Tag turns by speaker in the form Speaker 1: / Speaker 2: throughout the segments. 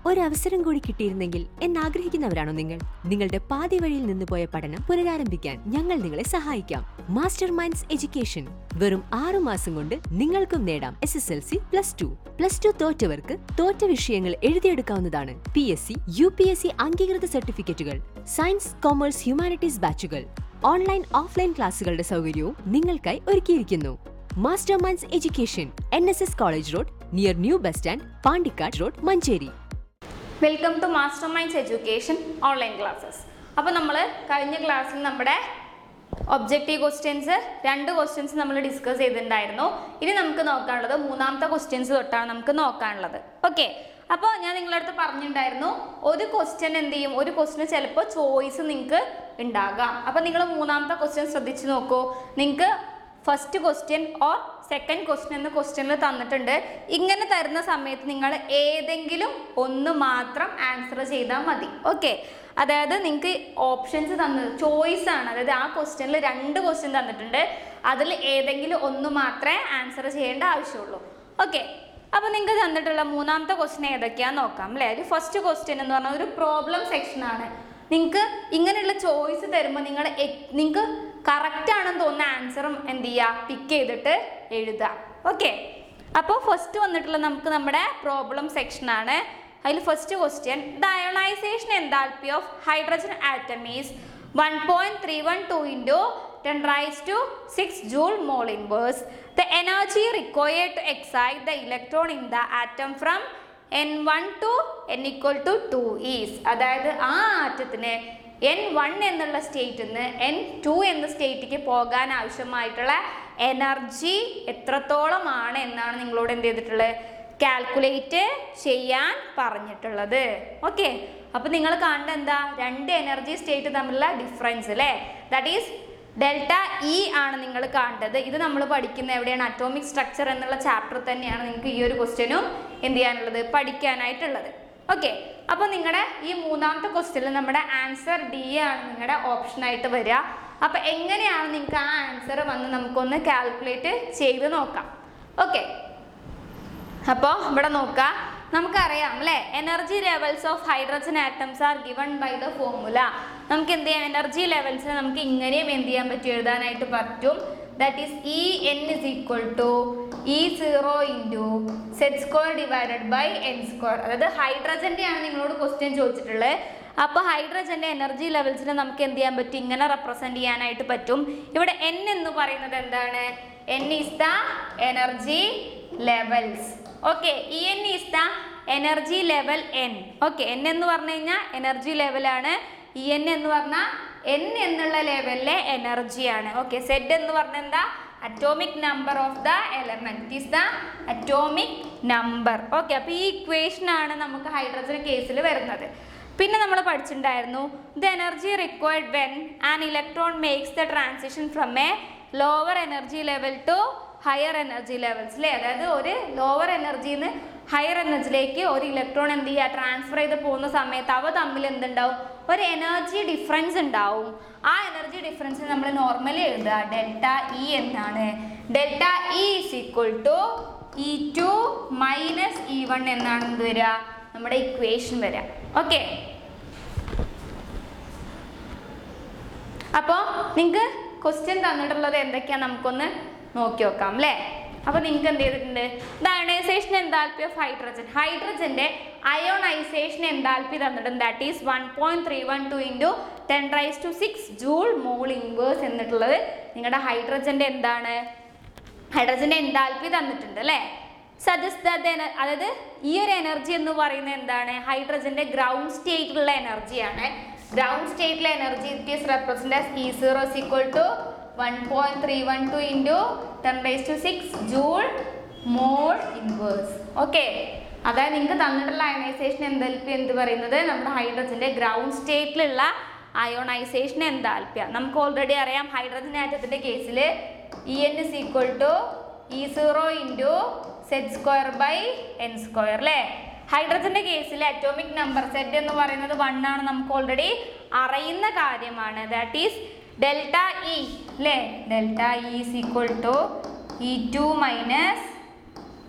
Speaker 1: ഒരു അവസരം കൂടി കിട്ടിയിരുന്നെങ്കിൽ എന്നാഗ്രഹിക്കുന്നവരാണോ നിങ്ങൾ നിങ്ങളുടെ പാതി വഴിയിൽ നിന്ന് പോയ പഠനം പുനരാരംഭിക്കാൻ ഞങ്ങൾ നിങ്ങളെ സഹായിക്കാം മാസ്റ്റർ മൈൻഡ്സ് എഡ്യൂക്കേഷൻ വെറും ആറു മാസം കൊണ്ട് നിങ്ങൾക്കും നേടാം S S L C plus two plus two തോറ്റവർക്ക് തോറ്റ വിഷയങ്ങൾ എഴുതിയെടുക്കാവുന്നതാണ് P S C U P S C അംഗീകൃത സർട്ടിഫിക്കറ്റുകൾ സയൻസ് കോമേഴ്സ് ഹ്യൂമാനിറ്റീസ് ബാച്ചുകൾ ഓൺലൈൻ ഓഫ്ലൈൻ ക്ലാസുകളുടെ സൗകര്യവും നിങ്ങൾക്കായി ഒരുക്കിയിരിക്കുന്നു Master Minds Education N S S college road near new bus stand Pandikkad road Manjeri
Speaker 2: welcome to Master Minds Education online classes അപ്പോൾ നമ്മൾ കഴിഞ്ഞ ക്ലാസ്സിൽ നമ്മുടെ ഒബ്ജക്റ്റീവ് ക്വസ്റ്റ്യൻസ് രണ്ട് ക്വസ്റ്റ്യൻസ് നമ്മൾ ഡിസ്കസ് ചെയ്തിട്ടുണ്ടായിരുന്നു ഇനി നമുക്ക് നോക്കാനുള്ളത് മൂന്നാമത്തെ ക്വസ്റ്റ്യൻസ് തൊട്ടാണ് നമുക്ക് നോക്കാനുള്ളത് ഓക്കെ അപ്പോൾ ഞാൻ നിങ്ങളുടെ അടുത്ത് പറഞ്ഞിട്ടുണ്ടായിരുന്നു ഒരു ക്വസ്റ്റ്യൻ എന്ത് ചെയ്യും ഒരു ക്വസ്റ്റ്യൻ ചിലപ്പോൾ ചോയ്സ് നിങ്ങൾക്ക് ഉണ്ടാകാം അപ്പോൾ നിങ്ങൾ മൂന്നാമത്തെ ക്വസ്റ്റ്യൻ ശ്രദ്ധിച്ച് നോക്കൂ നിങ്ങൾക്ക് first question or second question എന്ന ക്വസ്റ്റ്യനിൽ തന്നിട്ടുണ്ട് ഇങ്ങനെ തരുന്ന സമയത്ത് നിങ്ങൾ ഏതെങ്കിലും ഒന്ന് മാത്രം ആൻസർ ചെയ്താൽ മതി ഓക്കെ അതായത് നിങ്ങൾക്ക് ഓപ്ഷൻസ് തന്നത് ചോയ്സ് ആണ് അതായത് ആ ക്വസ്റ്റ്യനിൽ രണ്ട് ക്വസ്റ്റ്യൻ തന്നിട്ടുണ്ട് അതിൽ ഏതെങ്കിലും ഒന്ന് മാത്രമേ ആൻസർ ചെയ്യേണ്ട ആവശ്യമുള്ളൂ ഓക്കെ അപ്പോൾ നിങ്ങൾക്ക് തന്നിട്ടുള്ള മൂന്നാമത്തെ ക്വസ്റ്റ്യൻ ഏതൊക്കെയാണെന്ന് നോക്കാം അല്ലേ ഒരു ഫസ്റ്റ് ക്വസ്റ്റ്യൻ എന്ന് പറഞ്ഞാൽ ഒരു പ്രോബ്ലം സെക്ഷനാണ് നിങ്ങൾക്ക് ഇങ്ങനെയുള്ള ചോയ്സ് തരുമ്പോൾ നിങ്ങൾ നിങ്ങൾക്ക് കറക്റ്റ് ആണെന്ന് തോന്നുന്ന ആൻസറും എന്ത് ചെയ്യുക പിക്ക് ചെയ്തിട്ട് എഴുതുക ഓക്കെ അപ്പോൾ ഫസ്റ്റ് വന്നിട്ടുള്ള നമുക്ക് നമ്മുടെ പ്രോബ്ലം സെക്ഷനാണ് അതിൽ first question the ionization enthalpy of hydrogen atom is one point three one two into ten raise to six joule mole inverse the energy required to excite the electron in the atom from N one to N equal to two is അതായത് ആ ആറ്റത്തിന് N one എന്നുള്ള സ്റ്റേറ്റിൽ നിന്ന് N two എന്ന സ്റ്റേറ്റിലേക്ക് പോകാൻ ആവശ്യമായിട്ടുള്ള energy എത്രത്തോളമാണ് എന്നാണ് നിങ്ങളോട് എന്ത് ചെയ്തിട്ടുള്ളത് കാൽക്കുലേറ്റ് ചെയ്യാൻ പറഞ്ഞിട്ടുള്ളത് ഓക്കെ അപ്പോൾ നിങ്ങൾ കാണേണ്ടത് എന്താ രണ്ട് എനർജി സ്റ്റേറ്റ് തമ്മിലുള്ള ഡിഫറൻസ് അല്ലേ ദാറ്റ് ഈസ് ഡെൽറ്റ ഇ ആണ് നിങ്ങൾ കാണേണ്ടത് ഇത് നമ്മൾ പഠിക്കുന്ന എവിടെയാണ് അറ്റോമിക് സ്ട്രക്ചർ എന്നുള്ള ചാപ്റ്റർ തന്നെയാണ് നിങ്ങൾക്ക് ഈ ഒരു ക്വസ്റ്റ്യനും എന്ത് ചെയ്യാനുള്ളത് പഠിക്കാനായിട്ടുള്ളത് ഓക്കെ അപ്പോൾ നിങ്ങളുടെ ഈ മൂന്നാമത്തെ ക്വസ്റ്റ്യനിൽ നമ്മുടെ ആൻസർ ഡി ആണ് നിങ്ങളുടെ ഓപ്ഷനായിട്ട് വരിക അപ്പോൾ എങ്ങനെയാണ് നിങ്ങൾക്ക് ആ ആൻസർ വന്ന് നമുക്കൊന്ന് കാൽക്കുലേറ്റ് ചെയ്ത് നോക്കാം ഓക്കെ അപ്പോൾ ഇവിടെ നോക്കുക നമുക്കറിയാം അല്ലേ energy levels of hydrogen atoms are given by the formula നമുക്ക് എന്ത് ചെയ്യാം എനർജി ലെവൽസിനെ നമുക്ക് ഇങ്ങനെയും എന്ത് ചെയ്യാൻ പറ്റും എഴുതാനായിട്ട് പറ്റും that is E N is equal to E zero into Z square divided by N square അതായത് ഹൈഡ്രജൻ്റെ ആണ് നിങ്ങളോട് ക്വസ്റ്റ്യൻ ചോദിച്ചിട്ടുള്ളത് അപ്പോൾ ഹൈഡ്രജൻ്റെ എനർജി ലെവൽസിനെ നമുക്ക് എന്ത് ചെയ്യാൻ പറ്റും ഇങ്ങനെ റെപ്രസെൻറ്റ് ചെയ്യാനായിട്ട് പറ്റും ഇവിടെ എൻ എന്ന് പറയുന്നത് എന്താണ് N is the energy levels okay E N is the energy level N okay N എന്ന് പറഞ്ഞു കഴിഞ്ഞാൽ എനർജി ലെവലാണ് ഇ എൻ എന്ന് പറഞ്ഞാൽ എൻ എന്നുള്ള ലെവലിലെ എനർജിയാണ് ഓക്കെ സെഡ് എന്ന് പറഞ്ഞാൽ എന്താ atomic number of the element is the atomic number okay അപ്പോൾ ഈ ഇക്വേഷൻ ആണ് നമുക്ക് ഹൈഡ്രജൻ കേസിൽ വരുന്നത് പിന്നെ നമ്മൾ പഠിച്ചിട്ടുണ്ടായിരുന്നു the energy required when an electron makes the transition from a lower energy level to higher energy levels അല്ലേ അതായത് ഒരു ലോവർ എനർജിയിൽ നിന്ന് ഹയർ എനർജിയിലേക്ക് ഒരു ഇലക്ട്രോൺ എന്ത് ചെയ്യുക ട്രാൻസ്ഫർ ചെയ്ത് പോകുന്ന സമയത്ത് അവ തമ്മിൽ എന്തുണ്ടാവും ഒരു എനർജി ഡിഫറൻസ് ഉണ്ടാവും ആ എനർജി ഡിഫറൻസ് നമ്മൾ നോർമലി എഴുതുക ഡെൽറ്റ ഇ എന്നാണ് delta E is equal to E two minus E one എന്നാണ് എന്ത് വരിക നമ്മുടെ ഇക്വേഷൻ വരിക ഓക്കെ അപ്പോൾ നിങ്ങൾക്ക് ക്വസ്റ്റ്യൻ തന്നിട്ടുള്ളത് എന്തൊക്കെയാണ് നമുക്കൊന്ന് നോക്കി നോക്കാം അല്ലേ അപ്പോൾ നിങ്ങൾക്ക് എന്ത് ചെയ്തിട്ടുണ്ട് the ionization enthalpy of hydrogen ഹൈഡ്രജൻ്റെ അയോണൈസേഷൻ എൻതാൽപ്പി തന്നിട്ടുണ്ട് that is one point three one two into ten raise to six joule mole inverse എന്നിട്ടുള്ളത് നിങ്ങളുടെ ഹൈഡ്രജൻ്റെ എന്താണ് ഹൈഡ്രജൻ്റെ എൻതാൽപ്പി തന്നിട്ടുണ്ട് അല്ലേ സജസ്റ്റ് അതായത് ഈ ഒരു എനർജി എന്ന് പറയുന്നത് എന്താണ് ഹൈഡ്രജൻ്റെ ഗ്രൗണ്ട് സ്റ്റേറ്റിലുള്ള എനർജിയാണ് ഗ്രൗണ്ട് സ്റ്റേറ്റിലെ energy it is represent as E zero is equal to one point three one two into ten raise to six joule mole inverse okay അതായത് നിങ്ങൾക്ക് തന്നിട്ടുള്ള അയണൈസേഷൻ എന്തൽപ്പി എന്ത് പറയുന്നത് നമ്മുടെ ഹൈഡ്രജൻ്റെ ഗ്രൗണ്ട് സ്റ്റേറ്റിലുള്ള അയോണൈസേഷൻ എന്താൽപ്പിയ നമുക്ക് ഓൾറെഡി അറിയാം ഹൈഡ്രജൻ ആറ്റത്തിൻ്റെ കേസിൽ E N is equal to E zero into Z square by N square അല്ലേ ഹൈഡ്രജന്റെ കേസിൽ അറ്റോമിക് നമ്പർ സെറ്റ് എന്ന് പറയുന്നത് വൺ ആണ് നമുക്ക് ഓൾറെഡി അറിയുന്ന കാര്യമാണ് ദാറ്റ് ഈസ് ഡെൽറ്റ ഇ അല്ലേ delta E is equal to E two minus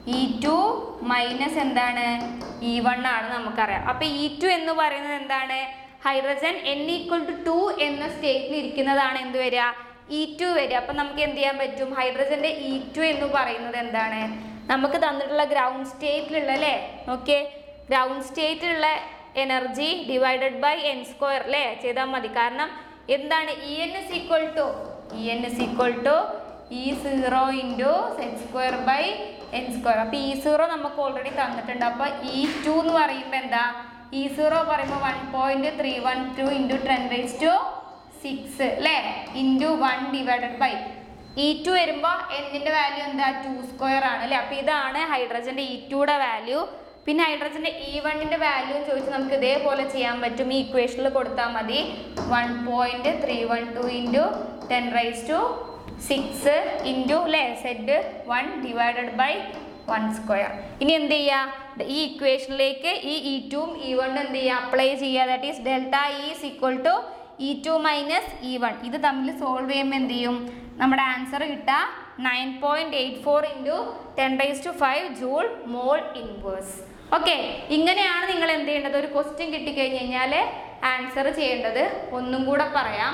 Speaker 2: E two minus എന്താണ് ഇ വൺ ആണ് നമുക്കറിയാം അപ്പോൾ ഇ ടു എന്ന് പറയുന്നത് എന്താണ് hydrogen N equal to two എന്ന സ്റ്റേറ്റിൽ ഇരിക്കുന്നതാണ് എന്ത് വരിക ഇ ടു വരിക അപ്പം നമുക്ക് എന്ത് ചെയ്യാൻ പറ്റും ഹൈഡ്രജൻ്റെ ഇ ടു എന്ന് പറയുന്നത് എന്താണ് നമുക്ക് തന്നിട്ടുള്ള ഗ്രൗണ്ട് സ്റ്റേറ്റിലുള്ള അല്ലേ ഓക്കെ ഗ്രൗണ്ട് സ്റ്റേറ്റിലുള്ള energy divided by N square അല്ലേ ചെയ്താൽ മതി കാരണം എന്താണ് E N is equal to E N is equal to E zero into Z square by N square അപ്പോൾ ഇ സീറോ നമുക്ക് ഓൾറെഡി തന്നിട്ടുണ്ട് അപ്പോൾ ഇ ടു എന്ന് പറയുമ്പോൾ എന്താ ഇ സീറോ പറയുമ്പോൾ one point three one two into ten raise to six അല്ലേ into one divided by E two വരുമ്പോൾ എന്നിൻ്റെ വാല്യൂ എന്താ ടു സ്ക്വയർ ആണ് അല്ലേ അപ്പോൾ ഇതാണ് ഹൈഡ്രജൻ്റെ ഇ ടുയുടെ വാല്യൂ പിന്നെ ഹൈഡ്രജൻ്റെ ഇ വണ്ണിൻ്റെ വാല്യൂ ചോദിച്ച് നമുക്ക് ഇതേപോലെ ചെയ്യാൻ പറ്റും ഈ ഇക്വേഷനിൽ കൊടുത്താൽ മതി one point three one two into ten raise to six into അല്ലേ Z one divided by one square ഇനി എന്ത് ചെയ്യുക ഈ ഇക്വേഷനിലേക്ക് ഈ ഇ ടുവും ഇ വണ്ണും എന്ത് ചെയ്യുക അപ്ലൈ ചെയ്യുക that is delta E is equal to E two minus E one ഇത് തമ്മിൽ സോൾവ് ചെയ്യുമ്പോൾ എന്ത് ചെയ്യും നമ്മുടെ ആൻസർ കിട്ടുക nine point eight four into ten raise to five joule mole inverse okay ഇങ്ങനെയാണ് നിങ്ങൾ എന്ത് ചെയ്യേണ്ടത് ഒരു ക്വസ്റ്റ്യൻ കിട്ടിക്കഴിഞ്ഞ് കഴിഞ്ഞാൽ ആൻസർ ചെയ്യേണ്ടത് ഒന്നും കൂടെ പറയാം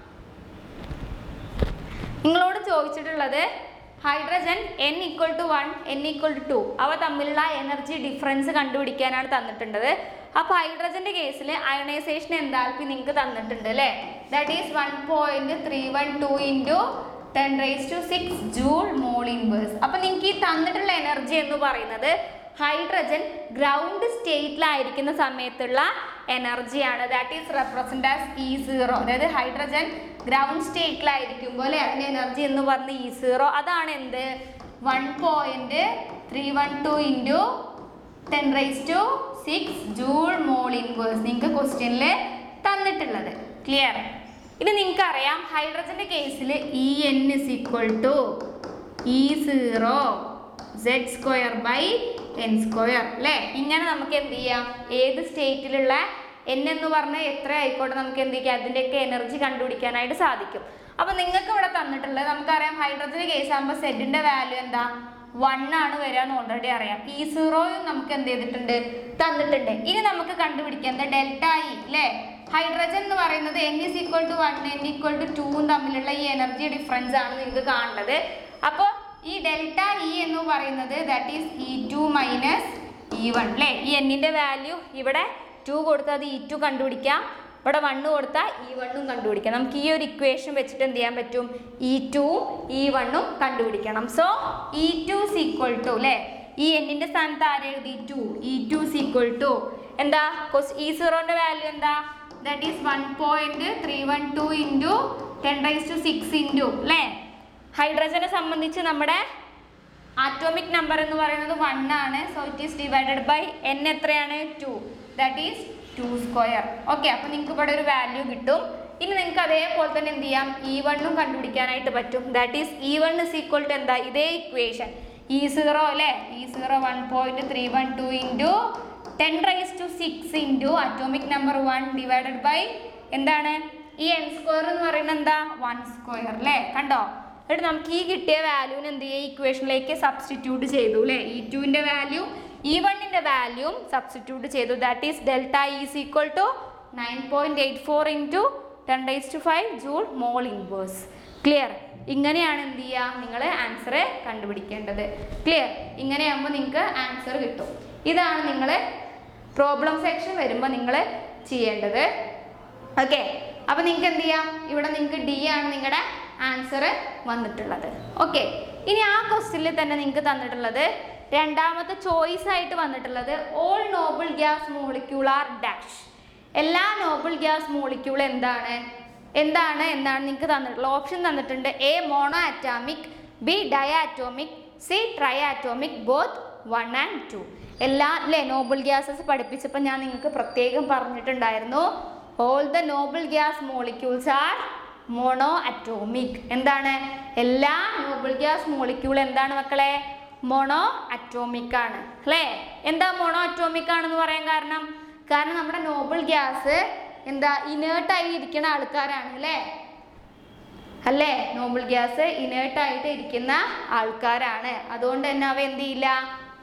Speaker 2: നിങ്ങളോട് ചോദിച്ചിട്ടുള്ളത് hydrogen N equal to one n equal to two അവ തമ്മിലുള്ള എനർജി ഡിഫറൻസ് കണ്ടുപിടിക്കാനാണ് തന്നിട്ടുള്ളത് അപ്പോൾ ഹൈഡ്രജൻ്റെ കേസിൽ അയണൈസേഷൻ എന്താൽപ്പി നിങ്ങൾക്ക് തന്നിട്ടുണ്ട് അല്ലേ that is one point three one two into ten raise to six joule mole inverse അപ്പോൾ നിങ്ങൾക്ക് ഈ തന്നിട്ടുള്ള എനർജി എന്ന് പറയുന്നത് ഹൈഡ്രജൻ ഗ്രൗണ്ട് സ്റ്റേറ്റിലായിരിക്കുന്ന സമയത്തുള്ള എനർജിയാണ് that is represent as E zero അതായത് ഹൈഡ്രജൻ ഗ്രൗണ്ട് സ്റ്റേറ്റിലായിരിക്കുമ്പോൾ അല്ലേ അതിൻ്റെ എനർജി എന്ന് പറഞ്ഞ് ഇ സീറോ അതാണ് എന്ത് one point three one two into ten raise to six joule mole inverse നിങ്ങൾക്ക് ക്വസ്റ്റ്യനിൽ തന്നിട്ടുള്ളത് ക്ലിയർ ഇനി നിങ്ങൾക്ക് അറിയാം ഹൈഡ്രജൻ്റെ കേസിൽ E N is equal to E zero Z square by N square അല്ലേ ഇങ്ങനെ നമുക്ക് എന്ത് ചെയ്യാം ഏത് സ്റ്റേറ്റിലുള്ള എൻ എന്ന് പറഞ്ഞാൽ എത്ര ആയിക്കോട്ടെ നമുക്ക് എന്ത് ചെയ്യാം അതിൻ്റെയൊക്കെ എനർജി കണ്ടുപിടിക്കാനായിട്ട് സാധിക്കും അപ്പോൾ നിങ്ങൾക്ക് ഇവിടെ തന്നിട്ടുള്ളത് നമുക്കറിയാം ഹൈഡ്രജൻ കേസ് ആകുമ്പോൾ സെഡിൻ്റെ വാല്യൂ എന്താ വൺ ആണ് വരിക എന്ന് ഓൾറെഡി അറിയാം ഈ സീറോയും നമുക്ക് എന്ത് ചെയ്തിട്ടുണ്ട് തന്നിട്ടുണ്ട് ഇനി നമുക്ക് കണ്ടുപിടിക്കുന്നത് ഡെൽറ്റ ഇ അല്ലേ ഹൈഡ്രജൻ എന്ന് പറയുന്നത് n is equal to one n equal to ടൂവും തമ്മിലുള്ള ഈ എനർജി ഡിഫറൻസ് ആണ് നിങ്ങൾക്ക് കാണേണ്ടത് അപ്പോൾ ഈ ഡെൽറ്റ ഇ എന്ന് പറയുന്നത് that is E two minus E one അല്ലേ ഈ എന്നിൻ്റെ വാല്യൂ ഇവിടെ ടു കൊടുത്താൽ അത് ഇ ടു കണ്ടുപിടിക്കാം ഇവിടെ വണ്ണ് കൊടുത്താൽ ഇ വണ്ണും കണ്ടുപിടിക്കാം നമുക്ക് ഈ ഒരു ഇക്വേഷൻ വെച്ചിട്ട് എന്ത് ചെയ്യാൻ പറ്റും ഇ ടുവും ഇ വണ്ണും കണ്ടുപിടിക്കണം so E two equal to അല്ലേ ഈ എന്നിൻ്റെ സ്ഥാനത്ത് ആര് എഴുതി two E two equal to എന്താ ഇ സീറോൻ്റെ വാല്യൂ എന്താ that is one point three one two into ten raise to six into അല്ലേ ഹൈഡ്രജനെ സംബന്ധിച്ച് നമ്മുടെ ആറ്റോമിക് നമ്പർ എന്ന് പറയുന്നത് വൺ ആണ് so it is divided by n എത്രയാണ് two that is two square okay അപ്പോൾ നിങ്ങൾക്ക് ഇവിടെ ഒരു വാല്യൂ കിട്ടും ഇനി നിങ്ങൾക്ക് അതേപോലെ തന്നെ എന്ത് ചെയ്യാം ഇ വണ്ണും കണ്ടുപിടിക്കാനായിട്ട് പറ്റും that is E one is equal to എന്താ ഇതേ ഇക്വേഷൻ ഇ സീറോ അല്ലേ E zero one point three one two into ten raise to six into atomic number one divided by എന്താണ് ഈ എൻ സ്ക്വയർ എന്ന് പറയുന്നത് എന്താ വൺ സ്ക്വയർ അല്ലേ കണ്ടോ എന്നിട്ട് നമുക്ക് ഈ കിട്ടിയ വാല്യൂവിന് എന്ത് ചെയ്യുക ഇക്വേഷനിലേക്ക് സബ്സ്റ്റിറ്റ്യൂട്ട് ചെയ്തു അല്ലേ ഇ ടുവിൻ്റെ വാല്യൂ ഇ വണ്ണിൻ്റെ വാല്യൂം സബ്സ്റ്റിറ്റ്യൂട്ട് ചെയ്തു that is delta is equal to nine point eight four into ten raise to five joule mole inverse clear ഇങ്ങനെയാണ് എന്ത് ചെയ്യുക നിങ്ങൾ ആൻസർ കണ്ടുപിടിക്കേണ്ടത് ക്ലിയർ ഇങ്ങനെയാകുമ്പോൾ നിങ്ങൾക്ക് ആൻസർ കിട്ടും ഇതാണ് നിങ്ങൾ പ്രോബ്ലം സെക്ഷൻ വരുമ്പോൾ നിങ്ങൾ ചെയ്യേണ്ടത് ഓക്കെ അപ്പോൾ നിങ്ങൾക്ക് എന്ത് ചെയ്യാം ഇവിടെ നിങ്ങൾക്ക് ഡി ആണ് നിങ്ങളുടെ ആൻസർ വന്നിട്ടുള്ളത് ഓക്കെ ഇനി ആ ക്വസ്റ്റ്യനിൽ തന്നെ നിങ്ങൾക്ക് തന്നിട്ടുള്ളത് രണ്ടാമത്തെ ചോയ്സ് ആയിട്ട് വന്നിട്ടുള്ളത് all noble gas molecular dash എല്ലാ നോബിൾ ഗ്യാസ് മോളിക്യൂൾ എന്താണ് എന്താണ് എന്നാണ് നിങ്ങൾക്ക് തന്നിട്ടുള്ളത് ഓപ്ഷൻ തന്നിട്ടുണ്ട് A monoatomic B diatomic C triatomic both one and two എല്ലാ അല്ലേ നോബിൾ ഗ്യാസസ് പഠിപ്പിച്ചപ്പോൾ ഞാൻ നിങ്ങൾക്ക് പ്രത്യേകം പറഞ്ഞിട്ടുണ്ടായിരുന്നു all the noble gas molecules are monoatomic എന്താണ് എല്ലാ നോബിൾ ഗ്യാസ് മോളിക്യൂൾ എന്താണ് മക്കളെ മോണോ അറ്റോമിക് ആണ് അല്ലേ എന്താ മോണോ അറ്റോമിക് ആണെന്ന് പറയാൻ കാരണം കാരണം നമ്മുടെ നോബിൾ ഗ്യാസ് എന്താ ഇനേർട്ടായി ഇരിക്കുന്ന ആൾക്കാരാണ് അല്ലേ അല്ലേ നോബിൾ ഗ്യാസ് ഇനേർട്ടായിട്ട് ഇരിക്കുന്ന ആൾക്കാരാണ് അതുകൊണ്ട് തന്നെ അവ എന്ത് ചെയ്യില്ല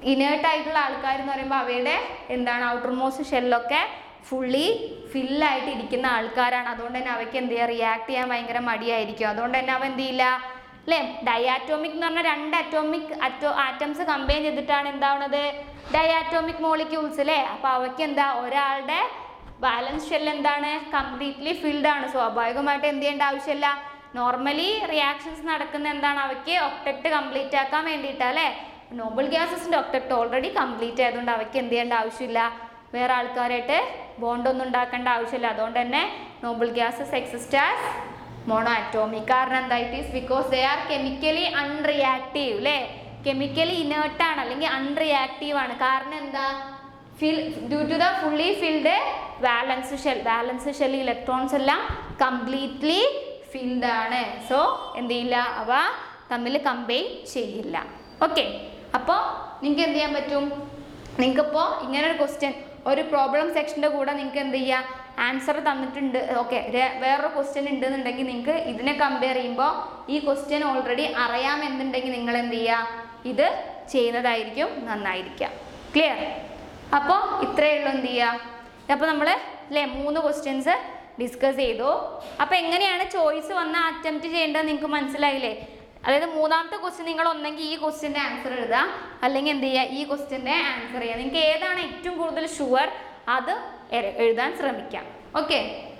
Speaker 2: ഇനേർട്ട് ആയിട്ടുള്ള ആൾക്കാർ എന്ന് പറയുമ്പോൾ അവയുടെ എന്താണ് ഔട്ടർ മോസ്റ്റ് ഷെല്ലൊക്കെ ഫുള്ളി ഫില്ലായിട്ട് ഇരിക്കുന്ന ആൾക്കാരാണ് അതുകൊണ്ട് തന്നെ അവയ്ക്ക് എന്ത് ചെയ്യുക റിയാക്ട് ചെയ്യാൻ ഭയങ്കര മടിയായിരിക്കും അതുകൊണ്ട് തന്നെ അവ എന്ത് ചെയ്യില്ല അല്ലേ ഡയാറ്റോമിക് എന്ന് പറഞ്ഞാൽ രണ്ട് അറ്റോമിക് അറ്റോ ആറ്റംസ് കമ്പൈൻ ചെയ്തിട്ടാണ് എന്താവുന്നത് ഡയാറ്റോമിക് മോളിക്യൂൾസ് അല്ലേ അപ്പോൾ അവയ്ക്ക് എന്താ ഒരാളുടെ ബാലൻസ് ഷെൽ എന്താണ് കംപ്ലീറ്റ്ലി ഫിൽഡ് ആണ് സ്വാഭാവികമായിട്ട് എന്ത് ചെയ്യേണ്ട ആവശ്യമില്ല നോർമലി റിയാക്ഷൻസ് നടക്കുന്ന എന്താണ് അവയ്ക്ക് ഒക്ടക്ട് കംപ്ലീറ്റ് ആക്കാൻ വേണ്ടിയിട്ടാ അല്ലേ നോബിൾ ഗ്യാസസിൻ്റെ ഒക്ടക്ട് ഓൾറെഡി കംപ്ലീറ്റ് ആയതുകൊണ്ട് അവയ്ക്ക് എന്ത് ചെയ്യേണ്ട ആവശ്യമില്ല വേറെ ആൾക്കാരായിട്ട് ബോണ്ട് ഒന്നും ഉണ്ടാക്കേണ്ട ആവശ്യമില്ല അതുകൊണ്ട് തന്നെ noble gases exist as monoatomic കാരണം എന്താ it is because they are chemically unreactive അല്ലേ കെമിക്കലി ഇനേർട്ടാണ് അല്ലെങ്കിൽ അൺറിയാക്റ്റീവ് ആണ് കാരണം എന്താ fill due to the fully filled balance shell balance shell electrons എല്ലാം കംപ്ലീറ്റ്ലി ഫിൽഡ് ആണ് സോ എന്ത് ചെയ്യില്ല അവ തമ്മിൽ കമ്പൈൻ ചെയ്യില്ല ഓക്കെ അപ്പോൾ നിങ്ങൾക്ക് എന്ത് ചെയ്യാൻ പറ്റും നിങ്ങൾക്കിപ്പോൾ ഇങ്ങനെ ഒരു ക്വസ്റ്റ്യൻ ഒരു പ്രോബ്ലം സെക്ഷൻ്റെ കൂടെ നിങ്ങൾക്ക് എന്ത് ചെയ്യാം ആൻസർ തന്നിട്ടുണ്ട് ഓക്കെ വേറൊരു ക്വസ്റ്റ്യൻ ഉണ്ടെന്നുണ്ടെങ്കിൽ നിങ്ങൾക്ക് ഇതിനെ കമ്പയർ ചെയ്യുമ്പോൾ ഈ ക്വസ്റ്റ്യൻ ഓൾറെഡി അറിയാമെന്നുണ്ടെങ്കിൽ നിങ്ങൾ എന്ത് ചെയ്യുക ഇത് ചെയ്യുന്നതായിരിക്കും നന്നായിരിക്കുക ക്ലിയർ അപ്പോൾ ഇത്രയേ ഉള്ളൂ എന്ത് ചെയ്യുക അപ്പോൾ നമ്മൾ അല്ലേ മൂന്ന് ക്വസ്റ്റ്യൻസ് ഡിസ്കസ് ചെയ്തു അപ്പോൾ എങ്ങനെയാണ് ചോയ്സ് വന്ന അറ്റംപ്റ്റ് ചെയ്യേണ്ടത് നിങ്ങൾക്ക് മനസ്സിലായില്ലേ അതായത് മൂന്നാമത്തെ ക്വസ്റ്റ്യൻ നിങ്ങൾ ഒന്നെങ്കിൽ ഈ ക്വസ്റ്റ്യൻ്റെ ആൻസർ എഴുതുക അല്ലെങ്കിൽ എന്ത് ചെയ്യുക ഈ ക്വസ്റ്റ്യൻ്റെ ആൻസർ ചെയ്യുക നിങ്ങൾക്ക് ഏതാണ് ഏറ്റവും കൂടുതൽ ഷുവർ അത് എ- എഴുതാൻ ശ്രമിക്കാം ഓക്കെ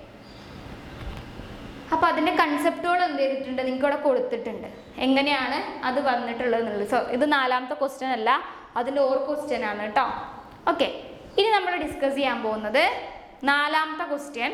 Speaker 2: അപ്പോൾ അതിൻ്റെ കൺസെപ്റ്റുകൾ എന്ത് ചെയ്തിട്ടുണ്ട് നിങ്ങൾക്ക് ഇവിടെ കൊടുത്തിട്ടുണ്ട് എങ്ങനെയാണ് അത് വന്നിട്ടുള്ളത് എന്നുള്ളത് സോ ഇത് നാലാമത്തെ ക്വസ്റ്റ്യൻ അല്ല അതിൻ്റെ ഓർ ക്വസ്റ്റ്യൻ ആണ് കേട്ടോ ഓക്കെ ഇനി നമ്മൾ ഡിസ്കസ് ചെയ്യാൻ പോകുന്നത് നാലാമത്തെ question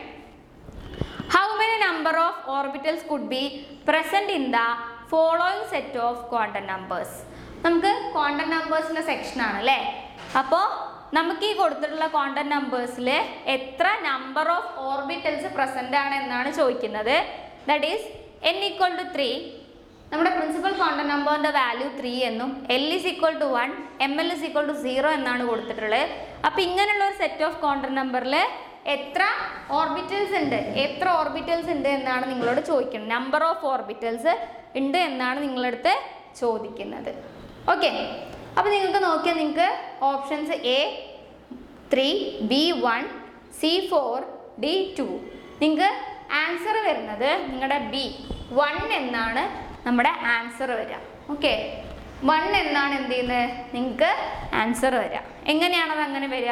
Speaker 2: how many number of orbitals could be present in the following set of quantum numbers നമുക്ക് ക്വാണ്ടം നമ്പേഴ്സിൻ്റെ സെക്ഷനാണ് അല്ലേ അപ്പോൾ നമുക്ക് ഈ കൊടുത്തിട്ടുള്ള ക്വാണ്ടം നമ്പേഴ്സിൽ എത്ര നമ്പർ ഓഫ് ഓർബിറ്റൽസ് പ്രസൻ്റ് ആണ് എന്നാണ് ചോദിക്കുന്നത് that is n equal to three നമ്മുടെ പ്രിൻസിപ്പൽ ക്വാണ്ടം നമ്പറിൻ്റെ വാല്യൂ ത്രീ എന്നും l is equal to one m l is equal to zero എന്നാണ് കൊടുത്തിട്ടുള്ളത് അപ്പോൾ ഇങ്ങനെയുള്ള ഒരു സെറ്റ് ഓഫ് ക്വാണ്ടം നമ്പറിൽ എത്ര ഓർബിറ്റൽസ് ഉണ്ട് എത്ര ഓർബിറ്റൽസ് ഉണ്ട് എന്നാണ് നിങ്ങളോട് ചോദിക്കുന്നത് നമ്പർ ഓഫ് ഓർബിറ്റൽസ് ഉണ്ട് എന്നാണ് നിങ്ങളടുത്ത് ചോദിക്കുന്നത് ഓക്കെ അപ്പോൾ നിങ്ങൾക്ക് നോക്കിയാൽ നിങ്ങൾക്ക് options A three B one C four D two നിങ്ങൾക്ക് ആൻസർ വരുന്നത് നിങ്ങളുടെ ബി വൺ എന്നാണ് നമ്മുടെ ആൻസർ വരിക ഓക്കെ വൺ എന്നാണ് എന്ത് ചെയ്യുന്നത് നിങ്ങൾക്ക് ആൻസർ വരിക എങ്ങനെയാണത് അങ്ങനെ വരിക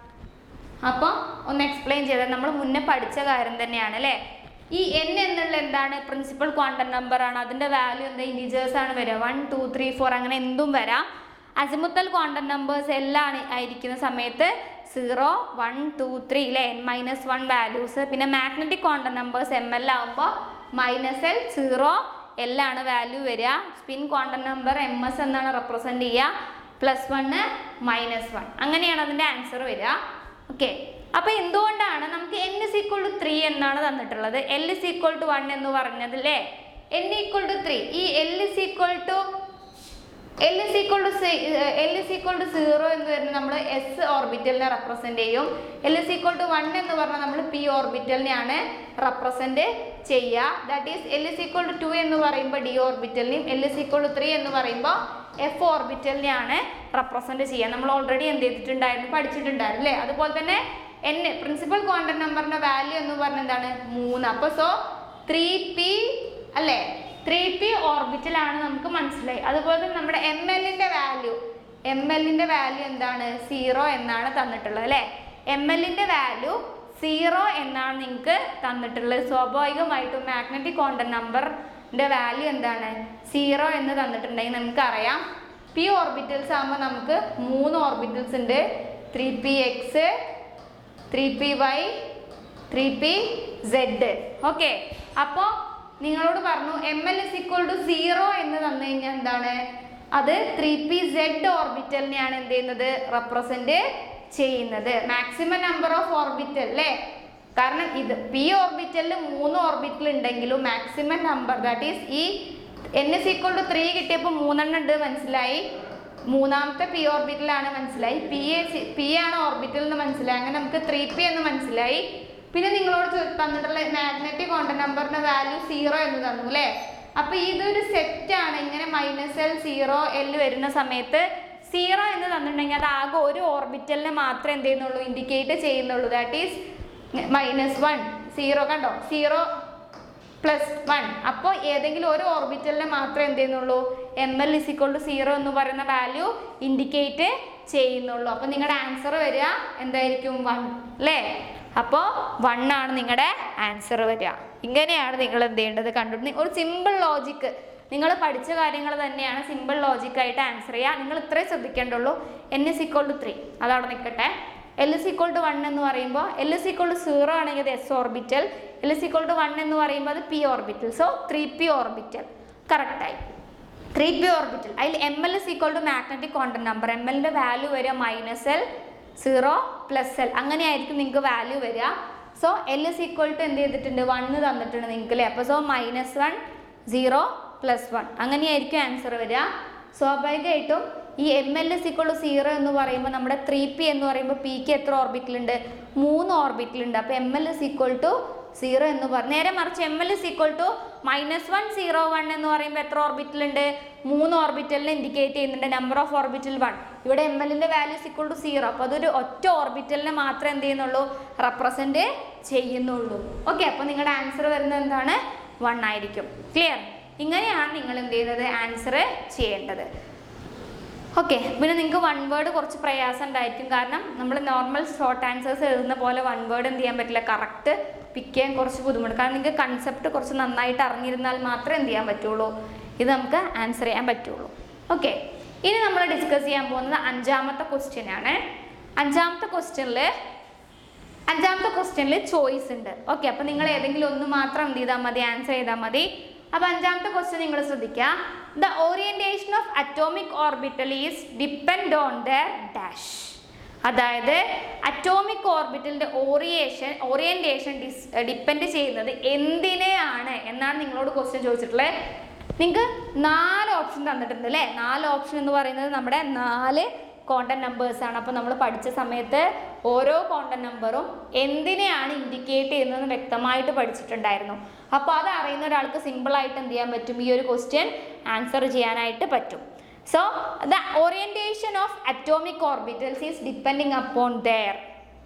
Speaker 2: അപ്പോൾ ഒന്ന് എക്സ്പ്ലെയിൻ ചെയ്തത് നമ്മൾ മുന്നേ പഠിച്ച കാര്യം തന്നെയാണ് അല്ലേ ഈ എൻ എന്നുള്ള എന്താണ് പ്രിൻസിപ്പൽ ക്വാണ്ടം നമ്പർ ആണ് അതിൻ്റെ വാല്യൂ എന്താ ഇൻഡിജേഴ്സ് ആണ് വരിക വൺ ടു ത്രീ ഫോർ അങ്ങനെ എന്തും വരാം അസിമുത്തൽ ക്വാണ്ടം നമ്പേഴ്സ് എല്ലാം ആണ് ആയിരിക്കുന്ന സമയത്ത് സീറോ വൺ ടു ത്രീ അല്ലേ എൻ മൈനസ് വൺ വാല്യൂസ് പിന്നെ magnetic quantum numbers m l ആകുമ്പോൾ മൈനസ് എൽ സീറോ എല്ലാണ് വാല്യൂ വരിക spin quantum number m s എന്നാണ് റെപ്രസെൻറ്റ് ചെയ്യുക പ്ലസ് വണ്ണ് മൈനസ് വൺ അങ്ങനെയാണ് അതിൻ്റെ ആൻസർ വരിക ഓക്കെ അപ്പോൾ എന്തുകൊണ്ടാണ് നമുക്ക് n is equal to three എന്നാണ് തന്നിട്ടുള്ളത് l is equal to one എന്ന് പറഞ്ഞത് അല്ലേ എൻ ഈക്വൾ ടു ത്രീ ഈ l is equal to l is equal to l is equal to zero എന്ന് വരുന്നത് നമ്മൾ എസ് ഓർബിറ്റലിനെ റെപ്രസെൻ്റ് ചെയ്യും l is equal to one എന്ന് പറഞ്ഞാൽ നമ്മൾ പി ഓർബിറ്റലിനെയാണ് റെപ്രസെൻ്റ് ചെയ്യുക that is l is equal to two എന്ന് പറയുമ്പോൾ ഡി ഓർബിറ്റലിനെയും l is equal to three എന്ന് പറയുമ്പോൾ എഫ് ഓർബിറ്റലിനെയാണ് റെപ്രസെൻ്റ് ചെയ്യുക നമ്മൾ ഓൾറെഡി എന്ത് ചെയ്തിട്ടുണ്ടായിരുന്നു പഠിച്ചിട്ടുണ്ടായിരുന്നു അല്ലേ അതുപോലെ തന്നെ എൻ പ്രിൻസിപ്പൽ ക്വാണ്ടം നമ്പറിൻ്റെ വാല്യൂ എന്ന് പറഞ്ഞാൽ എന്താണ് മൂന്ന് അപ്പോൾ സോ ത്രീ പി അല്ലേ ത്രീ പി ഓർബിറ്റലാണ് നമുക്ക് മനസ്സിലായി അതുപോലെ തന്നെ നമ്മുടെ എം എല്ലിൻ്റെ വാല്യൂ എം എല്ലിൻ്റെ വാല്യൂ എന്താണ് സീറോ എന്നാണ് തന്നിട്ടുള്ളത് അല്ലേ എം എല്ലിൻ്റെ വാല്യൂ സീറോ എന്നാണ് നിങ്ങൾക്ക് തന്നിട്ടുള്ളത് സ്വാഭാവികമായിട്ടും മാഗ്നറ്റിക് ക്വാണ്ടം നമ്പറിൻ്റെ വാല്യൂ എന്താണ് സീറോ എന്ന് തന്നിട്ടുണ്ടെങ്കിൽ നമുക്കറിയാം പി ഓർബിറ്റൽസ് ആകുമ്പോൾ നമുക്ക് മൂന്ന് ഓർബിറ്റൽസ് ഉണ്ട് three p x three p y three p z okay അപ്പോൾ നിങ്ങളോട് പറഞ്ഞു m l is equal to zero എന്ന് തന്നു കഴിഞ്ഞാൽ എന്താണ് അത് ത്രീ പി സെഡ് ഓർബിറ്റലിനെയാണ് എന്ത് ചെയ്യുന്നത് റെപ്രസെൻറ്റ് ചെയ്യുന്നത് മാക്സിമം നമ്പർ ഓഫ് ഓർബിറ്റൽ അല്ലേ കാരണം ഇത് പി ഓർബിറ്റലിൽ മൂന്ന് ഓർബിറ്റൽ ഉണ്ടെങ്കിലും മാക്സിമം നമ്പർ ദാറ്റ് ഈസ് ഈ n is equal to three കിട്ടിയപ്പോൾ മൂന്നെണ്ണം ഉണ്ട് മനസ്സിലായി മൂന്നാമത്തെ പി ഓർബിറ്റലാണ് മനസ്സിലായി പി എ പി ആണ് ഓർബിറ്റൽ എന്ന് മനസ്സിലായി അങ്ങനെ നമുക്ക് ത്രീ പി എന്ന് മനസ്സിലായി പിന്നെ നിങ്ങളോട് ചോ- തന്നിട്ടുള്ള മാഗ്നറ്റിക് ക്വാണ്ടം നമ്പറിന്റെ വാല്യൂ സീറോ എന്ന് തന്നു അല്ലേ അപ്പൊ ഇതൊരു സെറ്റ് ആണ് ഇങ്ങനെ മൈനസ് എൽ സീറോ എൽ വരുന്ന സമയത്ത് സീറോ എന്ന് തന്നിട്ടുണ്ടെങ്കിൽ അത് ആകെ ഒരു ഓർബിറ്റലിനെ മാത്രമേ എന്ത് ചെയ്യുന്നുള്ളൂ ഇൻഡിക്കേറ്റ് ചെയ്യുന്നുള്ളൂ that is minus one zero കണ്ടോ സീറോ പ്ലസ് വൺ അപ്പോൾ ഏതെങ്കിലും ഒരു ഓർബിറ്റലിനെ മാത്രമേ എന്ത് ചെയ്യുന്നുള്ളൂ m l is equal to zero എന്ന് പറയുന്ന വാല്യൂ ഇൻഡിക്കേറ്റ് ചെയ്യുന്നുള്ളൂ അപ്പോൾ നിങ്ങളുടെ ആൻസർ വരിക എന്തായിരിക്കും വൺ അല്ലേ അപ്പോൾ വൺ ആണ് നിങ്ങളുടെ ആൻസർ വരിക ഇങ്ങനെയാണ് നിങ്ങൾ എന്ത് ചെയ്യേണ്ടത് കണ്ടു ഒരു സിമ്പിൾ ലോജിക്ക് നിങ്ങൾ പഠിച്ച കാര്യങ്ങൾ തന്നെയാണ് സിമ്പിൾ ലോജിക്കായിട്ട് ആൻസർ ചെയ്യുക നിങ്ങൾ ഇത്രയും ശ്രദ്ധിക്കേണ്ടുള്ളൂ n is equal to three അതവിടെ നിൽക്കട്ടെ l is equal to one എന്ന് പറയുമ്പോൾ l is equal to zero ആണെങ്കിൽ അത് s orbital l is equal to one എന്ന് പറയുമ്പോൾ അത് p orbital so three p orbital കറക്റ്റായി ത്രീ പി ഓർബിറ്റൽ അതിൽ m l is equal to magnetic quantum number m എല്ലിൻ്റെ വാല്യൂ വരിക minus l zero plus l അങ്ങനെയായിരിക്കും നിങ്ങൾക്ക് value വരിക so L is equal to എന്ത് ചെയ്തിട്ടുണ്ട് വണ്ണ് തന്നിട്ടുണ്ട് നിങ്ങൾക്ക് അല്ലേ അപ്പോൾ so minus one zero plus one അങ്ങനെയായിരിക്കും ആൻസർ വരിക സ്വാഭാവികമായിട്ടും ഈ m l is equal to zero എന്ന് പറയുമ്പോൾ നമ്മുടെ ത്രീ പി എന്ന് പറയുമ്പോൾ പിക്ക് എത്ര ഓർബിറ്റിലുണ്ട് മൂന്ന് ഓർബിറ്റിലുണ്ട് അപ്പോൾ m l is equal to zero എന്ന് പറയും നേരെ മറിച്ച് m l is equal to minus one zero one എന്ന് പറയുമ്പോൾ എത്ര ഓർബിറ്റിലുണ്ട് മൂന്ന് ഓർബിറ്റലിനെ ഇൻഡിക്കേറ്റ് ചെയ്യുന്നുണ്ട് നമ്പർ ഓഫ് ഓർബിറ്റൽ വൺ ഇവിടെ എം എല്ലിൻ്റെ വാല്യൂ ഈക്വൾ ടു സീറോ അപ്പോൾ അതൊരു ഒറ്റ ഓർബിറ്റലിനെ മാത്രമേ എന്ത് ചെയ്യുന്നുള്ളൂ റെപ്രസെൻറ്റ് ചെയ്യുന്നുള്ളൂ ഓക്കെ അപ്പോൾ നിങ്ങളുടെ ആൻസർ വരുന്നത് എന്താണ് വൺ ആയിരിക്കും ക്ലിയർ ഇങ്ങനെയാണ് നിങ്ങൾ എന്ത് ചെയ്യുന്നത് ആൻസർ ചെയ്യേണ്ടത് ഓക്കെ പിന്നെ നിങ്ങൾക്ക് വൺ വേർഡ് കുറച്ച് പ്രയാസം ഉണ്ടായിരിക്കും കാരണം നമ്മൾ നോർമൽ ഷോർട്ട് ആൻസേഴ്സ് എഴുതുന്ന പോലെ വൺ വേർഡ് എന്ത് ചെയ്യാൻ പറ്റില്ല കറക്റ്റ് പിക്ക് ചെയ്യാൻ കുറച്ച് ബുദ്ധിമുട്ട് കാരണം നിങ്ങൾക്ക് കൺസെപ്റ്റ് കുറച്ച് നന്നായിട്ട് അറിഞ്ഞിരുന്നാൽ മാത്രമേ എന്ത് ചെയ്യാൻ പറ്റുള്ളൂ ഇത് നമുക്ക് ആൻസർ ചെയ്യാൻ പറ്റുള്ളൂ ഓക്കെ ഇനി നമ്മൾ ഡിസ്കസ് ചെയ്യാൻ പോകുന്നത് അഞ്ചാമത്തെ ക്വസ്റ്റ്യൻ ആണ് അഞ്ചാമത്തെ ക്വസ്റ്റ്യനിൽ അഞ്ചാമത്തെ ക്വസ്റ്റ്യനിൽ ചോയ്സ് ഉണ്ട് ഓക്കെ അപ്പോൾ നിങ്ങൾ ഏതെങ്കിലും ഒന്ന് മാത്രം എന്ത് ചെയ്താൽ മതി ആൻസർ ചെയ്താൽ മതി അപ്പോൾ അഞ്ചാമത്തെ ക്വസ്റ്റ്യൻ നിങ്ങൾ ശ്രദ്ധിക്കുക the orientation of atomic orbital is depend on the dash അതായത് അറ്റോമിക് ഓർബിറ്റലിന്റെ ഓറിയേഷൻ ഓറിയന്റേഷൻ ഡിസ് ഡിപ്പെൻഡ് ചെയ്യുന്നത് എന്തിനെയാണ് എന്നാണ് നിങ്ങളോട് ക്വസ്റ്റ്യൻ ചോദിച്ചിട്ടുള്ളത് നിങ്ങൾക്ക് നാല് ഓപ്ഷൻ തന്നിട്ടുണ്ട് അല്ലേ നാല് ഓപ്ഷൻ എന്ന് പറയുന്നത് നമ്മുടെ നാല് കോണ്ടന്റ് നമ്പേഴ്സ് ആണ് അപ്പോൾ നമ്മൾ പഠിച്ച സമയത്ത് ഓരോ കോണ്ടന്റ് നമ്പറും എന്തിനെയാണ് ഇൻഡിക്കേറ്റ് ചെയ്യുന്നതെന്ന് വ്യക്തമായിട്ട് പഠിച്ചിട്ടുണ്ടായിരുന്നു അപ്പോൾ അത് അറിയുന്ന ഒരാൾക്ക് സിമ്പിളായിട്ട് എന്ത് ചെയ്യാൻ പറ്റും ഈ ഒരു ക്വസ്റ്റ്യൻ ആൻസർ ചെയ്യാനായിട്ട് പറ്റും so the orientation of atomic orbitals is depending upon their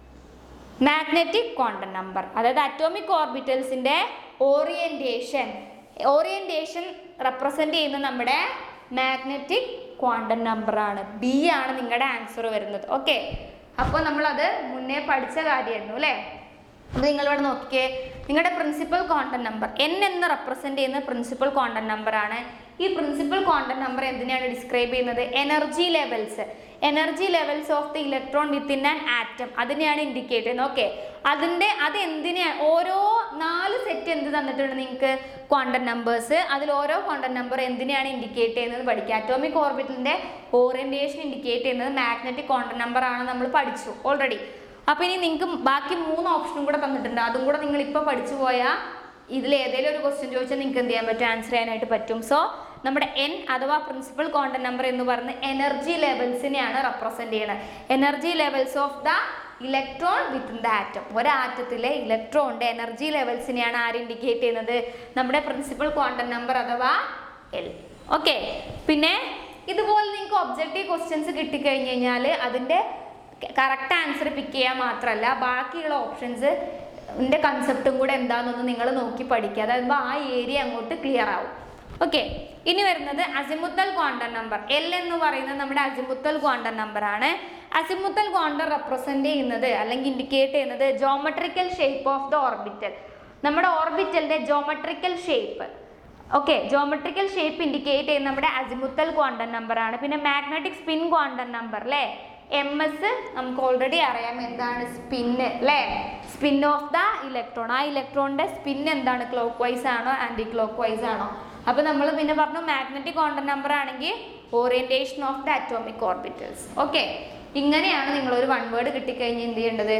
Speaker 2: magnetic quantum number അതായത് അറ്റോമിക് ഓർബിറ്റൽസിൻ്റെ ഓറിയന്റേഷൻ ഓറിയന്റേഷൻ റെപ്രസെൻ്റ് ചെയ്യുന്ന നമ്മുടെ മാഗ്നറ്റിക് ക്വാണ്ടം നമ്പറാണ് ബി ആണ് നിങ്ങളുടെ ആൻസർ വരുന്നത് ഓക്കെ അപ്പോൾ നമ്മളത് മുന്നേ പഠിച്ച കാര്യമായിരുന്നു അല്ലേ അപ്പോൾ നിങ്ങളിവിടെ നോക്കിക്കേ നിങ്ങളുടെ പ്രിൻസിപ്പൽ ക്വാണ്ടം നമ്പർ എൻ എന്ന് റെപ്രസെൻ്റ് ചെയ്യുന്ന പ്രിൻസിപ്പൽ ക്വാണ്ടം നമ്പറാണ് ഈ പ്രിൻസിപ്പൽ ക്വാണ്ടം നമ്പർ എന്തിനാണ് ഡിസ്ക്രൈബ് ചെയ്യുന്നത് energy levels energy levels of the electron within an atom അതിനെയാണ് ഇൻഡിക്കേറ്റ് ചെയ്യുന്നത് ഓക്കെ അതിൻ്റെ അത് എന്തിനാണ് ഓരോ നാല് സെറ്റ് എന്ത് തന്നിട്ടുണ്ട് നിങ്ങൾക്ക് ക്വാണ്ടം നമ്പേഴ്സ് അതിൽ ഓരോ ക്വാണ്ടം നമ്പർ എന്തിനാണ് ഇൻഡിക്കേറ്റ് ചെയ്യുന്നത് പഠിക്കുക അറ്റോമിക് ഓർബിറ്റലിൻ്റെ ഓറിയന്റേഷൻ ഇൻഡിക്കേറ്റ് ചെയ്യുന്നത് മാഗ്നറ്റിക് ക്വാണ്ടം നമ്പർ ആണ് നമ്മൾ പഠിച്ചു ഓൾറെഡി അപ്പോൾ ഇനി നിങ്ങൾക്ക് ബാക്കി മൂന്ന് ഓപ്ഷനും കൂടെ തന്നിട്ടുണ്ട് അതും കൂടെ നിങ്ങൾ ഇപ്പോൾ പഠിച്ചു പോയാൽ ഇതിൽ ഏതെങ്കിലും ഒരു ക്വസ്റ്റ്യൻ ചോദിച്ചാൽ നിങ്ങൾക്ക് എന്ത് ചെയ്യാൻ പറ്റും ആൻസർ ചെയ്യാനായിട്ട് പറ്റും സോ നമ്മുടെ എൻ അഥവാ പ്രിൻസിപ്പൽ കോണ്ടന്റ് നമ്പർ എന്ന് പറയുന്നത് എനർജി ലെവൽസിനെയാണ് റെപ്രസെന്റ് ചെയ്യുന്നത് energy levels of the electron within the atom ഒരു ആറ്റത്തിലെ ഇലക്ട്രോണിന്റെ എനർജി ലെവൽസിനെയാണ് ആര് ഇൻഡിക്കേറ്റ് ചെയ്യുന്നത് നമ്മുടെ പ്രിൻസിപ്പൽ ക്വാണ്ടം നമ്പർ അഥവാ എൽ ഓക്കെ പിന്നെ ഇതുപോലെ നിങ്ങൾക്ക് ഒബ്ജക്റ്റീവ് ക്വസ്റ്റ്യൻസ് കിട്ടിക്കഴിഞ്ഞ് കഴിഞ്ഞാൽ അതിൻ്റെ കറക്റ്റ് ആൻസർ പിക്ക് ചെയ്യാൻ മാത്രമല്ല ബാക്കിയുള്ള ഓപ്ഷൻസ് ൻ്റെ കൺസെപ്റ്റും കൂടെ എന്താണെന്നൊന്ന് നിങ്ങൾ നോക്കി പഠിക്കുക അതായത് ആ ഏരിയ അങ്ങോട്ട് ക്ലിയർ ആവും ഓക്കെ ഇനി വരുന്നത് അസിമുത്തൽ ക്വാണ്ടം നമ്പർ എൽ എന്ന് പറയുന്നത് നമ്മുടെ അസിമുത്തൽ ക്വാണ്ടം നമ്പർ ആണ് അസിമുത്തൽ ക്വാണ്ടം റെപ്രസെന്റ് ചെയ്യുന്നത് അല്ലെങ്കിൽ ഇൻഡിക്കേറ്റ് ചെയ്യുന്നത് geometrical shape of the orbital നമ്മുടെ ഓർബിറ്റലിന്റെ geometrical shape okay geometrical shape indicate ചെയ്യുന്ന നമ്മുടെ അസിമുത്തൽ ക്വാണ്ടം നമ്പർ ആണ് പിന്നെ മാഗ്നറ്റിക് സ്പിൻ ക്വാണ്ടം നമ്പർ അല്ലേ എം എസ് നമുക്ക് ഓൾറെഡി അറിയാം എന്താണ് സ്പിന്ന് അല്ലേ സ്പിൻ ഓഫ് ദ ഇലക്ട്രോൺ ആ ഇലക്ട്രോണിന്റെ സ്പിൻ എന്താണ് ക്ലോക്ക് വൈസ് ആണോ ആൻറ്റി ക്ലോക്ക് വൈസ് ആണോ അപ്പോൾ നമ്മൾ പിന്നെ പറഞ്ഞു മാഗ്നറ്റിക് ക്വാണ്ടം നമ്പർ ആണെങ്കിൽ orientation of the atomic orbitals okay ഇങ്ങനെയാണ് നിങ്ങൾ ഒരു വൺ വേർഡ് കിട്ടിക്കഴിഞ്ഞ് എന്ത് ചെയ്യേണ്ടത്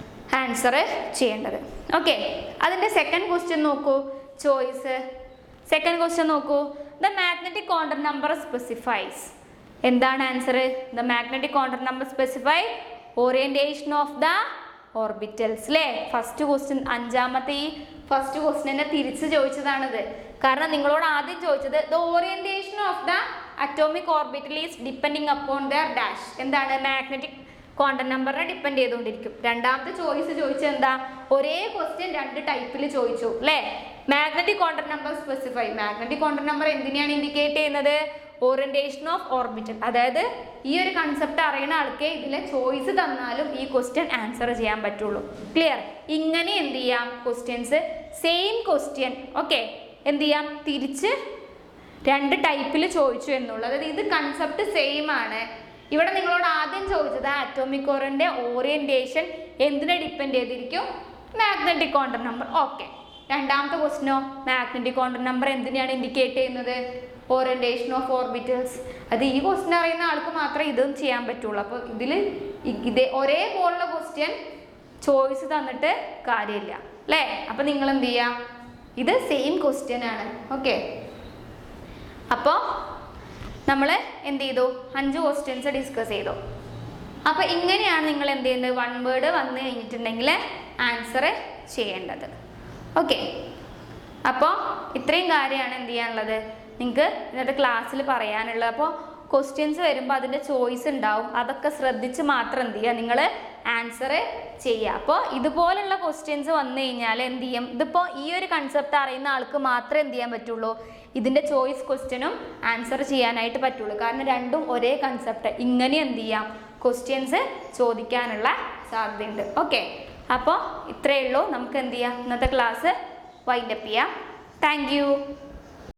Speaker 2: ആൻസർ ചെയ്യേണ്ടത് ഓക്കെ അതിൻ്റെ സെക്കൻഡ് ക്വസ്റ്റ്യൻ നോക്കൂ ചോയ്സ് സെക്കൻഡ് ക്വസ്റ്റ്യൻ നോക്കൂ the magnetic quantum number specifies എന്താണ് answer the magnetic quantum number specify orientation of the orbitals അല്ലേ ഫസ്റ്റ് ക്വസ്റ്റ്യൻ അഞ്ചാമത്തെ ഈ ഫസ്റ്റ് ക്വസ്റ്റ്യനെ തിരിച്ച് ചോദിച്ചതാണിത് കാരണം നിങ്ങളോട് ആദ്യം ചോദിച്ചത് the orientation of the atomic orbital is depending upon their dash എന്താണ് മാഗ്നറ്റിക് ക്വാണ്ടം നമ്പറിനെ ഡിപ്പെൻഡ് ചെയ്തുകൊണ്ടിരിക്കും രണ്ടാമത്തെ ചോയ്സ് ചോദിച്ചത് എന്താ ഒരേ ക്വസ്റ്റ്യൻ രണ്ട് ടൈപ്പിൽ ചോദിച്ചു അല്ലേ magnetic quantum number specify magnetic quantum number എന്തിനെയാണ് ഇൻഡിക്കേറ്റ് ചെയ്യുന്നത് ഓറിയന്റേഷൻ ഓഫ് ഓർബിറ്റൽ അതായത് ഈ ഒരു കൺസെപ്റ്റ് അറിയുന്ന ആൾക്കേ ഇതിലെ ചോയ്സ് തന്നാലും ഈ ക്വസ്റ്റ്യൻ ആൻസർ ചെയ്യാൻ പറ്റുള്ളൂ ക്ലിയർ ഇങ്ങനെ എന്ത് ചെയ്യാം ക്വസ്റ്റ്യൻസ് സെയിം ക്വസ്റ്റ്യൻ ഓക്കെ എന്ത് ചെയ്യാം തിരിച്ച് രണ്ട് ടൈപ്പിൽ ചോദിച്ചു എന്നുള്ളത് അതായത് ഇത് കൺസെപ്റ്റ് സെയിം ആണ് ഇവിടെ നിങ്ങളോട് ആദ്യം ചോദിച്ചത് ആറ്റോമിക് കോറിന്റെ ഓറിയന്റേഷൻ എന്തിനെ ഡിപ്പെൻഡ് ചെയ്തിരിക്കും മാഗ്നറ്റിക് കോണ്ടർ നമ്പർ ഓക്കെ രണ്ടാമത്തെ ക്വസ്റ്റിനോ മാഗ്നറ്റിക് കോണ്ടർ നമ്പർ എന്തിനെയാണ് ഇൻഡിക്കേറ്റ് ചെയ്യുന്നത് ഓറിയന്റേഷൻ ഓഫ് ഓർബിറ്റൽസ് അത് ഈ ക്വസ്റ്റ്യൻ അറിയുന്ന ആൾക്ക് മാത്രമേ ഇതും ചെയ്യാൻ പറ്റുള്ളൂ അപ്പോൾ ഇതിൽ ഇതേ ഒരേപോലുള്ള ക്വസ്റ്റ്യൻ ചോയ്സ് തന്നിട്ട് കാര്യമില്ല അല്ലേ അപ്പം നിങ്ങൾ എന്ത് ചെയ്യുക ഇത് സെയിം ക്വസ്റ്റ്യൻ ആണ് ഓക്കെ അപ്പോൾ നമ്മൾ എന്ത് ചെയ്തു അഞ്ച് ക്വസ്റ്റ്യൻസ് ഡിസ്കസ് ചെയ്തു അപ്പോൾ ഇങ്ങനെയാണ് നിങ്ങൾ എന്ത് ചെയ്യുന്നത് വൺ വേർഡ് വന്നു കഴിഞ്ഞിട്ടുണ്ടെങ്കിൽ ആൻസർ ചെയ്യേണ്ടത് ഓക്കെ അപ്പോൾ ഇത്രയും കാര്യമാണ് എന്ത് ചെയ്യാനുള്ളത് നിങ്ങൾക്ക് ഇന്നത്തെ ക്ലാസ്സിൽ പറയാനുള്ളത് അപ്പോൾ ക്വസ്റ്റ്യൻസ് വരുമ്പോൾ അതിൻ്റെ ചോയ്സ് ഉണ്ടാവും അതൊക്കെ ശ്രദ്ധിച്ച് മാത്രം എന്ത് ചെയ്യുക നിങ്ങൾ ആൻസർ ചെയ്യുക അപ്പോൾ ഇതുപോലുള്ള ക്വസ്റ്റ്യൻസ് വന്നു കഴിഞ്ഞാൽ എന്ത് ചെയ്യും ഇതിപ്പോൾ ഈ ഒരു കൺസെപ്റ്റ് അറിയുന്ന ആൾക്ക് മാത്രമേ എന്ത് ചെയ്യാൻ പറ്റുള്ളൂ ഇതിൻ്റെ ചോയ്സ് ക്വസ്റ്റ്യനും ആൻസർ ചെയ്യാനായിട്ട് പറ്റുള്ളൂ കാരണം രണ്ടും ഒരേ കൺസെപ്റ്റ് ഇങ്ങനെ എന്ത് ചെയ്യാം ക്വസ്റ്റ്യൻസ് ചോദിക്കാനുള്ള സാധ്യതയുണ്ട് ഓക്കെ അപ്പോൾ ഇത്രയേ ഉള്ളൂ നമുക്ക് എന്ത് ചെയ്യാം ഇന്നത്തെ ക്ലാസ് വൈൻഡപ്പ് ചെയ്യാം താങ്ക് യു